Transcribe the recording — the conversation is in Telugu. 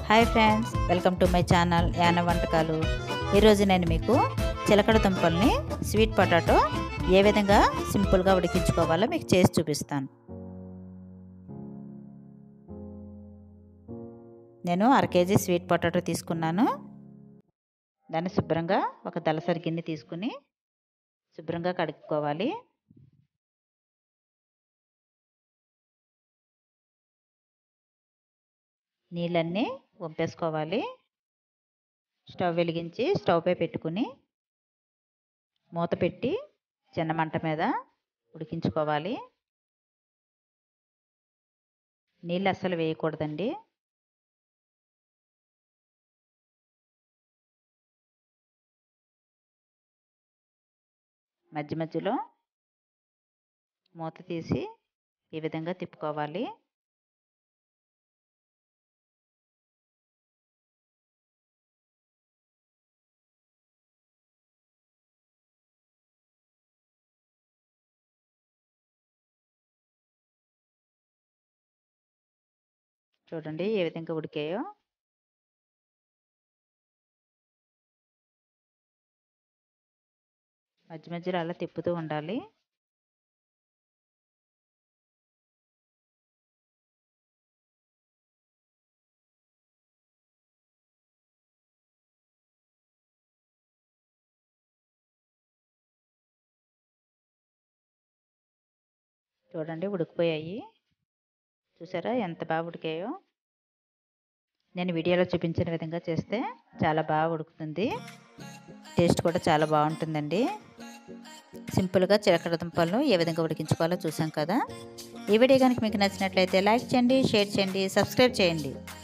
hi friends welcome to my channel యాన వంటకాలు ఈరోజు నేను మీకు చిలకడ దుంపల్ని స్వీట్ పొటాటో ఏ విధంగా సింపుల్గా ఉడికించుకోవాలో మీకు చేసి చూపిస్తాను నేను అర కేజీ స్వీట్ పొటాటో తీసుకున్నాను దాన్ని శుభ్రంగా ఒక దళసరి గిన్నె తీసుకుని శుభ్రంగా కడుక్కోవాలి నీళ్ళన్నీ వంపేసుకోవాలి స్టవ్ వెలిగించి స్టవ్ పై పెట్టుకుని మూత పెట్టి చిన్న మంట మీద ఉడికించుకోవాలి నీళ్ళు అస్సలు వేయకూడదండి మధ్య మధ్యలో మూత తీసి ఈ విధంగా తిప్పుకోవాలి చూడండి ఏ విధంగా ఉడికాయో మధ్య మధ్యలో అలా తిప్పుతూ ఉండాలి చూడండి ఉడికిపోయాయి చూసారా ఎంత బాగా ఉడికాయో నేను వీడియోలో చూపించిన విధంగా చేస్తే చాలా బాగా ఉడుకుతుంది టేస్ట్ కూడా చాలా బాగుంటుందండి సింపుల్గా చిలకడ దుంపలను ఏ విధంగా ఉడికించుకోవాలో చూసాం కదా ఈ వీడియో కనుక మీకు నచ్చినట్లయితే లైక్ చేయండి షేర్ చేయండి సబ్స్క్రైబ్ చేయండి